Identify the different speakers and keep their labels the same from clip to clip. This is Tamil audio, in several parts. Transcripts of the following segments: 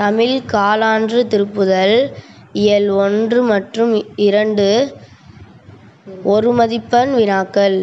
Speaker 1: தமிழ் காலாண்டு திருப்புதல் இயல் ஒன்று மற்றும் இரண்டு ஒரு மதிப்பெண் வினாக்கள்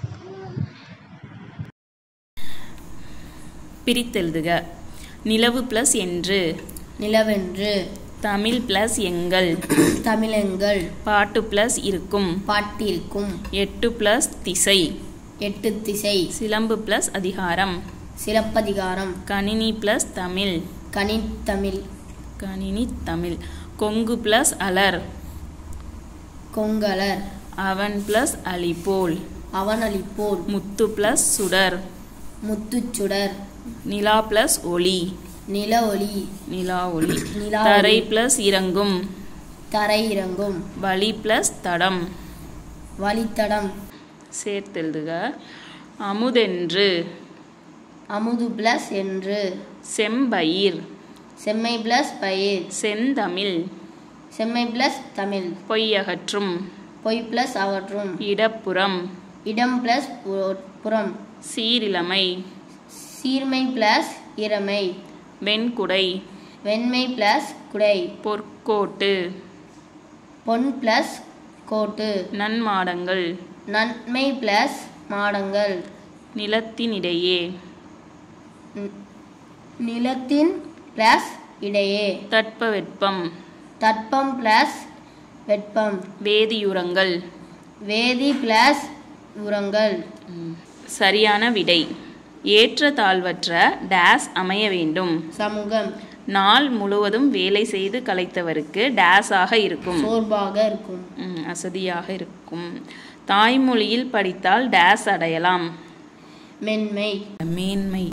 Speaker 2: பிரித்தெழுதுக நிலவு ப்ளஸ் என்று
Speaker 1: நிலவென்று
Speaker 2: தமிழ் ப்ளஸ் எங்கள்
Speaker 1: தமிழெங்கள்
Speaker 2: பாட்டு ப்ளஸ் இருக்கும்
Speaker 1: பாட்டிற்கும்
Speaker 2: எட்டு ப்ளஸ் திசை
Speaker 1: எட்டு திசை
Speaker 2: சிலம்பு ப்ளஸ் அதிகாரம்
Speaker 1: சிலப்பதிகாரம்
Speaker 2: கணினி ப்ளஸ் தமிழ்
Speaker 1: கனித்தமிழ்
Speaker 2: கணினி தமிழ் கொங்கு ப்ளஸ் அலர்
Speaker 1: கொங்கலர்
Speaker 2: அவன் ப்ளஸ் அலிபோல்
Speaker 1: அவனளிப்போல்
Speaker 2: முத்து ப்ளஸ் சுடர்
Speaker 1: முத்துச்சுடர்
Speaker 2: நிலா ப்ளஸ் ஒளி
Speaker 1: நில ஒளி
Speaker 2: நிலா ஒளி
Speaker 1: நிலா
Speaker 2: தரை
Speaker 1: ஒளி.
Speaker 2: ப்ளஸ் இறங்கும்
Speaker 1: தரை இறங்கும்
Speaker 2: வழி ப்ளஸ் தடம்
Speaker 1: வழித்தடம்
Speaker 2: சேர்த்தெழுதுக அமுதென்று
Speaker 1: அமுது பிளஸ் என்று
Speaker 2: செம்பயிர்
Speaker 1: செம்மை பிளஸ் பயிர்
Speaker 2: செந்தமிழ்
Speaker 1: செம்மை பிளஸ் தமிழ்
Speaker 2: பொய்யகற்றும்
Speaker 1: பொய் பிளஸ் அவற்றும்
Speaker 2: இடப்புறம்
Speaker 1: இடம் பிளஸ் புறம்
Speaker 2: சீரிலமை
Speaker 1: சீர்மை பிளஸ் இறமை
Speaker 2: வெண்குடை
Speaker 1: வெண்மை பிளஸ் குடை
Speaker 2: பொற்கோட்டு
Speaker 1: பொன் பிளஸ் கோட்டு
Speaker 2: நன்மாடங்கள்
Speaker 1: நன்மை பிளஸ் மாடங்கள்
Speaker 2: நிலத்தினிடையே
Speaker 1: ந- நிலத்தின் பிளஸ் இடையே
Speaker 2: தட்பவெட்பம்
Speaker 1: தட்பம் பிளஸ் வெப்பம்
Speaker 2: வேதியுரங்கள்
Speaker 1: வேதி பிளஸ் உரங்கள்
Speaker 2: சரியான விடை ஏற்ற தாழ்வற்ற டேஸ் அமைய வேண்டும்
Speaker 1: சமூகம்
Speaker 2: நாள் முழுவதும் வேலை செய்து கலைத்தவருக்கு டேஸாக இருக்கும்
Speaker 1: சோர்வாக இருக்கும்
Speaker 2: ம், அசதியாக இருக்கும் தாய்மொழியில் படித்தால் டேஸ் அடையலாம்
Speaker 1: மென்மை
Speaker 2: மேன்மை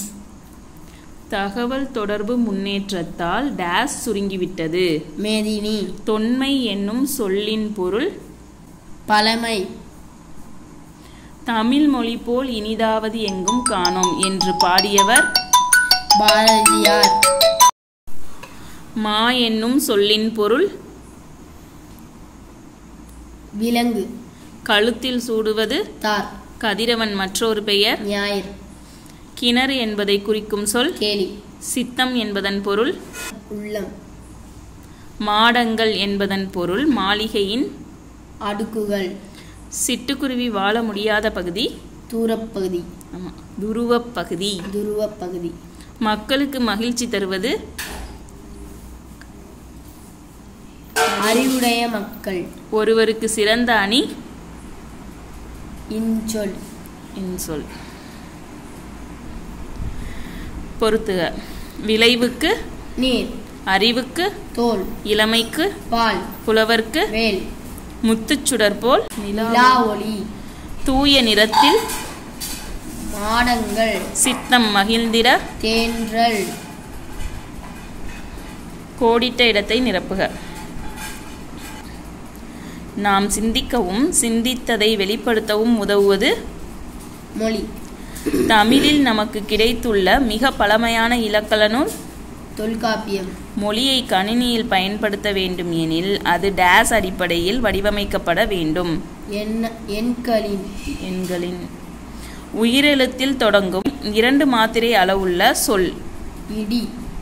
Speaker 2: தகவல் தொடர்பு முன்னேற்றத்தால் டேஸ் சுருங்கிவிட்டது
Speaker 1: மேதினி
Speaker 2: தொன்மை என்னும் சொல்லின் பொருள்
Speaker 1: பழமை
Speaker 2: தமிழ் மொழி போல் இனிதாவது எங்கும் காணோம் என்று பாடியவர்
Speaker 1: பாரதியார்
Speaker 2: மா என்னும் சொல்லின் பொருள்
Speaker 1: விலங்கு
Speaker 2: கழுத்தில் சூடுவது
Speaker 1: தார்
Speaker 2: கதிரவன் மற்றொரு பெயர்
Speaker 1: ஞாயிறு
Speaker 2: கிணறு என்பதை குறிக்கும் சொல்
Speaker 1: கேலி
Speaker 2: சித்தம் என்பதன் பொருள்
Speaker 1: உள்ளம்
Speaker 2: மாடங்கள் என்பதன் பொருள் மாளிகையின்
Speaker 1: அடுக்குகள்
Speaker 2: சிட்டுக்குருவி வாழ முடியாத பகுதி
Speaker 1: தூரப்பகுதி
Speaker 2: ஆமா, துருவப் பகுதி
Speaker 1: துருவப் பகுதி
Speaker 2: மக்களுக்கு மகிழ்ச்சி தருவது
Speaker 1: அறிவுடைய மக்கள்
Speaker 2: ஒருவருக்கு சிறந்த அணி
Speaker 1: இன்சொல்
Speaker 2: இன்சொல் பொறுத்துக விளைவுக்கு
Speaker 1: நீர்
Speaker 2: அறிவுக்கு
Speaker 1: தோல்
Speaker 2: இளமைக்கு
Speaker 1: பால்
Speaker 2: புலவர்க்கு
Speaker 1: வேல்
Speaker 2: முத்துச்சுடர் போல்
Speaker 1: நிலா ஒளி
Speaker 2: தூய நிறத்தில்
Speaker 1: மாடங்கள்
Speaker 2: சித்தம் மகிழ்ந்திட
Speaker 1: தேன்றல்
Speaker 2: கோடிட்ட இடத்தை நிரப்புக நாம் சிந்திக்கவும் சிந்தித்ததை வெளிப்படுத்தவும் உதவுவது
Speaker 1: மொழி
Speaker 2: தமிழில் நமக்கு கிடைத்துள்ள மிக பழமையான இலக்கண நூல்
Speaker 1: தொல்காப்பியம்
Speaker 2: மொழியை கணினியில் பயன்படுத்த வேண்டும் எனில் அது டேஸ் அடிப்படையில் வடிவமைக்கப்பட வேண்டும்
Speaker 1: எண்ண எண்களின்
Speaker 2: எண்களின் உயிரெழுத்தில் தொடங்கும் இரண்டு மாத்திரை அளவுள்ள சொல்
Speaker 1: இடி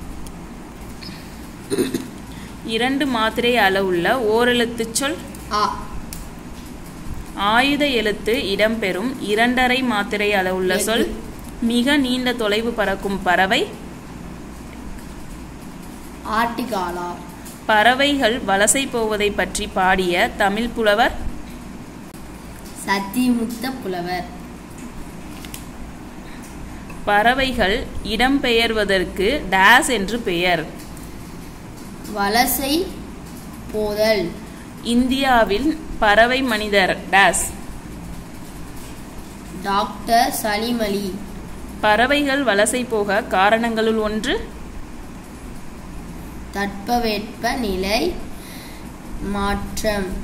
Speaker 2: இரண்டு மாத்திரை அளவுள்ள ஓரெழுத்துச் சொல்
Speaker 1: ஆ
Speaker 2: ஆயுத எழுத்து இடம்பெறும் இரண்டரை மாத்திரை அளவுள்ள சொல் மிக நீண்ட தொலைவு பறக்கும் பறவை
Speaker 1: ஆட்டிகாலா
Speaker 2: பறவைகள் வலசை போவதை பற்றி பாடிய தமிழ் புலவர்
Speaker 1: சத்திமுத்த புலவர்
Speaker 2: பறவைகள் இடம்பெயர்வதற்கு டேஸ் என்று பெயர்
Speaker 1: வலசை போதல்
Speaker 2: இந்தியாவில் பறவை மனிதர் டேஸ்
Speaker 1: டாக்டர் சலிமலி
Speaker 2: பறவைகள் வலசை போக காரணங்களுள் ஒன்று
Speaker 1: தட்பவெட்ப நிலை மாற்றம்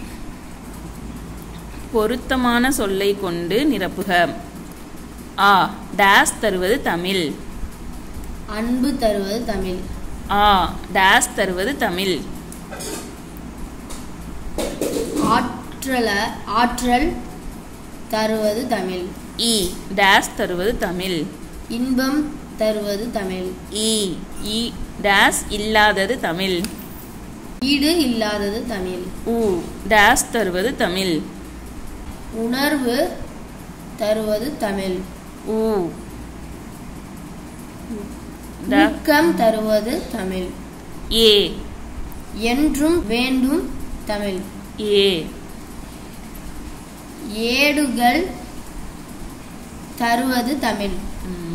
Speaker 2: பொருத்தமான சொல்லை கொண்டு நிரப்புக ஆ டேஸ் தருவது தமிழ்
Speaker 1: அன்பு தருவது தமிழ்
Speaker 2: ஆ டேஸ் தருவது தமிழ்
Speaker 1: ஆற்றல ஆற்றல் தருவது தமிழ்
Speaker 2: இ டேஸ் தருவது தமிழ்
Speaker 1: இன்பம் தருவது தமிழ்
Speaker 2: இ இ டேஸ் இல்லாதது தமிழ்
Speaker 1: ஈடு இல்லாதது தமிழ்
Speaker 2: உ டேஸ் தருவது தமிழ்
Speaker 1: உணர்வு தருவது தமிழ்
Speaker 2: உ ட-
Speaker 1: ஊக்கம் தருவது தமிழ்
Speaker 2: ஏ
Speaker 1: என்றும் வேண்டும் தமிழ்
Speaker 2: ஏ
Speaker 1: ஏடுகள் தருவது தமிழ்
Speaker 2: ம்.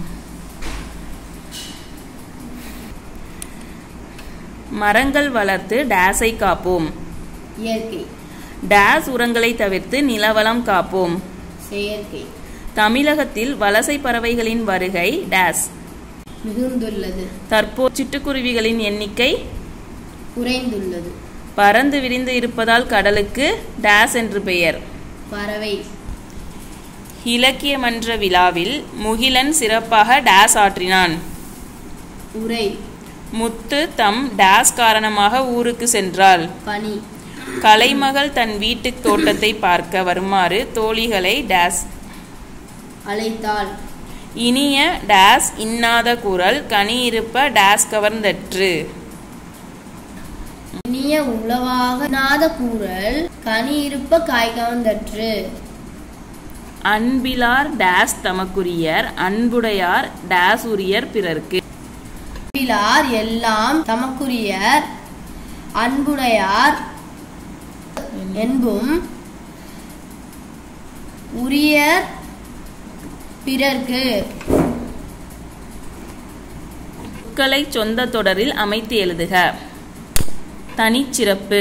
Speaker 2: மரங்கள் வளர்த்து டேஸை காப்போம்
Speaker 1: இயற்கை
Speaker 2: டேஸ் உரங்களை தவிர்த்து நிலவளம் காப்போம்
Speaker 1: செயற்கை
Speaker 2: தமிழகத்தில் வலசை பறவைகளின் வருகை டேஸ்
Speaker 1: மிகுந்துள்ளது
Speaker 2: தற்போது சிட்டுக்குருவிகளின் எண்ணிக்கை
Speaker 1: குறைந்துள்ளது
Speaker 2: பறந்து விரிந்து இருப்பதால் கடலுக்கு டேஸ் என்று பெயர்
Speaker 1: பறவை
Speaker 2: இலக்கிய மன்ற விழாவில் முகிலன் சிறப்பாக டேஸ் ஆற்றினான்
Speaker 1: உரை
Speaker 2: முத்து தம் டேஸ் காரணமாக ஊருக்கு சென்றாள்
Speaker 1: பனி
Speaker 2: கலைமகள் தன் வீட்டு தோட்டத்தை பார்க்க வருமாறு தோழிகளை டேஸ்
Speaker 1: அழைத்தாள்
Speaker 2: இனிய டேஸ் இன்னாத குரல் கனி இருப்ப டேஸ் கவர்ந்தற்று
Speaker 1: இனிய உளவாக நாத கூறல் கனி இருப்ப காய் கவர்ந்தற்று
Speaker 2: அன்பிலார் டேஸ் தமக்குரியர் அன்புடையார் டேஸ் உரியர் பிறர்க்கு
Speaker 1: அன்பிலார் எல்லாம் தமக்குரியர் அன்புடையார் என்பும் உரியர் பிறர்க்கு
Speaker 2: சொற்களை சொந்த தொடரில் அமைத்து எழுதுக தனிச்சிறப்பு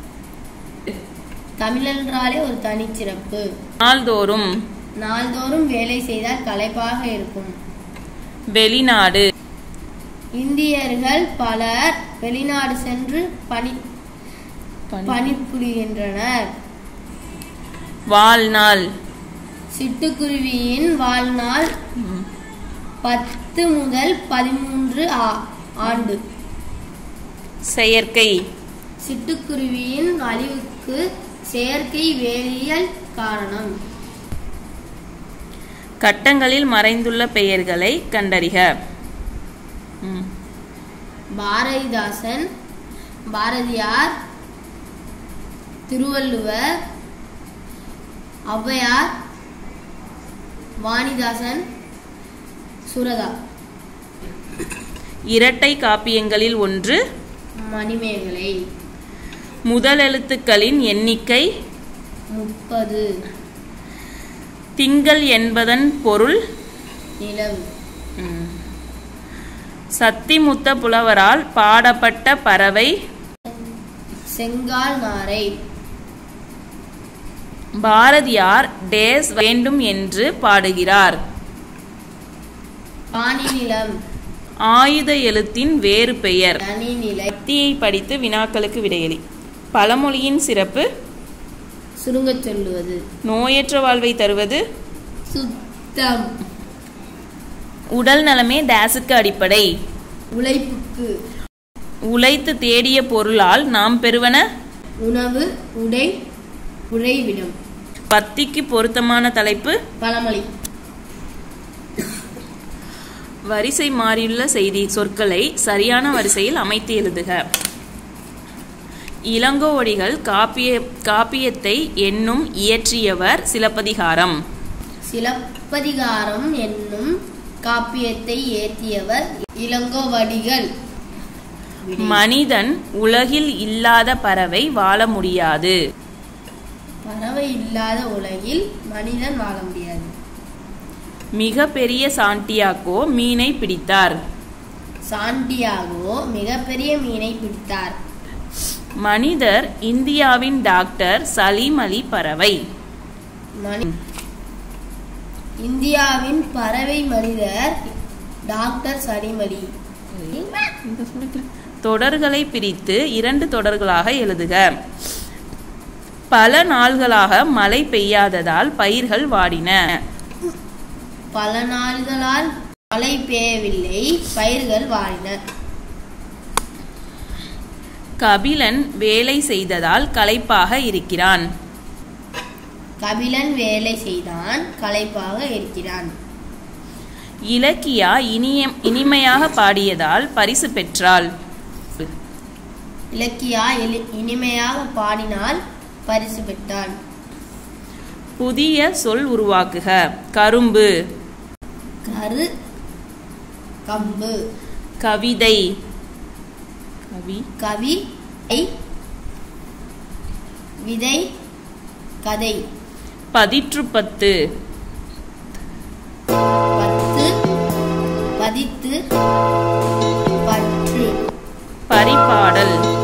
Speaker 1: தமிழென்றாலே ஒரு தனிச்சிறப்பு
Speaker 2: நாள்தோறும்
Speaker 1: நாள்தோறும் வேலை செய்தால் களைப்பாக இருக்கும்
Speaker 2: வெளிநாடு
Speaker 1: இந்தியர்கள் பலர் வெளிநாடு சென்று பணி பணிபுரிகின்றனர்
Speaker 2: வாழ்நாள்
Speaker 1: சிட்டுக்குருவியின் வாழ்நாள்
Speaker 2: ம்.
Speaker 1: பத்து முதல் பதிமூன்று ஆ- ஆண்டு
Speaker 2: செயற்கை
Speaker 1: சிட்டுக்குருவியின் அழிவுக்கு செயற்கை வேதியியல் காரணம்
Speaker 2: கட்டங்களில் மறைந்துள்ள பெயர்களை கண்டறிக ம்.
Speaker 1: பாரதிதாசன் பாரதியார் திருவள்ளுவர் ஔவையார் வாணிதாசன் சுரதா
Speaker 2: இரட்டை காப்பியங்களில் ஒன்று
Speaker 1: மணிமேகலை
Speaker 2: முதலெழுத்துக்களின் எண்ணிக்கை
Speaker 1: முப்பது
Speaker 2: திங்கள் என்பதன் பொருள்
Speaker 1: நிலவு
Speaker 2: ம். சத்திமுத்த புலவரால் பாடப்பட்ட பறவை
Speaker 1: செங்கால் நாரை
Speaker 2: பாரதியார் டேஸ் வேண்டும் என்று பாடுகிறார்
Speaker 1: பாணி நிலம்
Speaker 2: ஆயுத எழுத்தின் வேறு பெயர்
Speaker 1: தனிநிலை
Speaker 2: பத்தியை படித்து வினாக்களுக்கு விடையளி பழமொழியின் சிறப்பு
Speaker 1: சுருங்கச் சொல்லுவது
Speaker 2: நோயற்ற வாழ்வை தருவது
Speaker 1: சுத்தம்
Speaker 2: உடல் நலமே டேஸுக்கு அடிப்படை
Speaker 1: உழைப்புக்கு
Speaker 2: உழைத்து தேடிய பொருளால் நாம் பெறுவன
Speaker 1: உணவு உடை உறைவிடம்
Speaker 2: பத்திக்கு பொருத்தமான தலைப்பு
Speaker 1: பழமொழி
Speaker 2: வரிசை மாறியுள்ள செய்தி சொற்களை சரியான வரிசையில் அமைத்து எழுதுக இளங்கோவடிகள் காப்பிய காப்பியத்தை என்னும் இயற்றியவர் சிலப்பதிகாரம்
Speaker 1: சிலப்பதிகாரம் என்னும் காப்பியத்தை ஏற்றியவர் இளங்கோவடிகள் விடை.
Speaker 2: மனிதன் உலகில் இல்லாத பறவை வாழ முடியாது
Speaker 1: பறவை இல்லாத உலகில் மனிதன் வாழ முடியாது
Speaker 2: மிக பெரிய சாண்டியாகோ மீனை பிடித்தார்
Speaker 1: சாண்டியாகோ மிகப்பெரிய மீனை பிடித்தார்
Speaker 2: மனிதர் இந்தியாவின் டாக்டர் சலீம் அலி பறவை
Speaker 1: மனி இந்தியாவின் பறவை மனிதர் டாக்டர் சலிமலி
Speaker 2: தொடர்களை பிரித்து இரண்டு தொடர்களாக எழுதுக பல நாள்களாக மழை பெய்யாததால் பயிர்கள் வாடின
Speaker 1: பல நாள்களால் மழை பெய்யவில்லை பயிர்கள் வாடின
Speaker 2: கபிலன் வேலை செய்ததால் களைப்பாக இருக்கிறான்
Speaker 1: கபிலன் வேலை செய்தான் களைப்பாக இருக்கிறான்
Speaker 2: இலக்கியா இனிய இனிமையாக பாடியதால் பரிசு பெற்றாள்
Speaker 1: இலக்கியா எளி- இனிமையாக பாடினால் பரிசு பெற்றாள்
Speaker 2: புதிய சொல் உருவாக்குக கரும்பு
Speaker 1: கரு கம்பு
Speaker 2: கவிதை கவி
Speaker 1: கவி ஐ, விதை கதை
Speaker 2: பதிற்றுப்பத்து
Speaker 1: பத்து பதித்து பற்று
Speaker 2: பரிபாடல்